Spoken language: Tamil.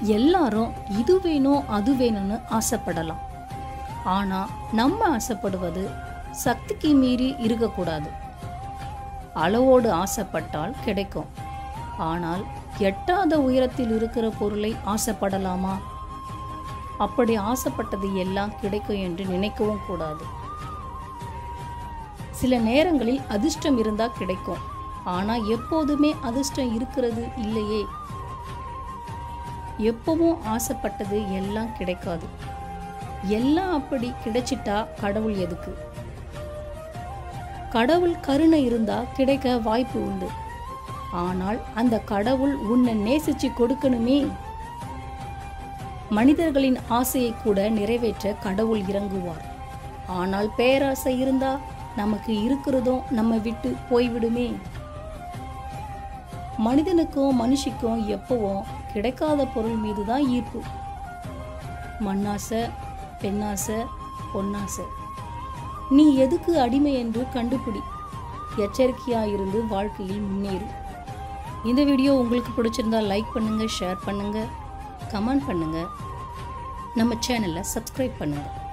எல்லாரும் இது வேணும் அது வேணும்னு ஆசைப்படலாம் ஆனா நம்ம ஆசைப்படுவது சக்திக்கு மீறி இருக்கக்கூடாது அளவோடு ஆசைப்பட்டால் கிடைக்கும் ஆனால் எட்டாத உயரத்தில் இருக்கிற பொருளை ஆசைப்படலாமா அப்படி ஆசைப்பட்டது எல்லாம் கிடைக்கும் என்று நினைக்கவும் கூடாது சில நேரங்களில் அதிர்ஷ்டம் இருந்தா கிடைக்கும் ஆனா எப்போதுமே அதிர்ஷ்டம் இருக்கிறது இல்லையே எப்பவும் ஆசைப்பட்டது எல்லாம் கிடைக்காது எல்லாம் அப்படி கிடைச்சிட்டா கடவுள் எதுக்கு கடவுள் கருணை இருந்தா கிடைக்க வாய்ப்பு உண்டு ஆனால் அந்த கடவுள் உன்னை நேசிச்சு கொடுக்கணுமே மனிதர்களின் ஆசையை கூட நிறைவேற்ற கடவுள் இறங்குவார் ஆனால் பேராசை இருந்தா நமக்கு இருக்கிறதும் நம்ம விட்டு போய்விடுமே மனிதனுக்கும் மனுஷிக்கும் எப்பவும் கிடைக்காத பொருள் மீது தான் ஈர்ப்பு மண்ணாசை பெண்ணாசை பொன்னாசை நீ எதுக்கு அடிமை என்று கண்டுபிடி எச்சரிக்கையா இருந்து வாழ்க்கையில் முன்னேறு இந்த வீடியோ உங்களுக்கு பிடிச்சிருந்தா லைக் பண்ணுங்க ஷேர் பண்ணுங்க கமெண்ட் பண்ணுங்க நம்ம சேனலை சப்ஸ்கிரைப் பண்ணுங்க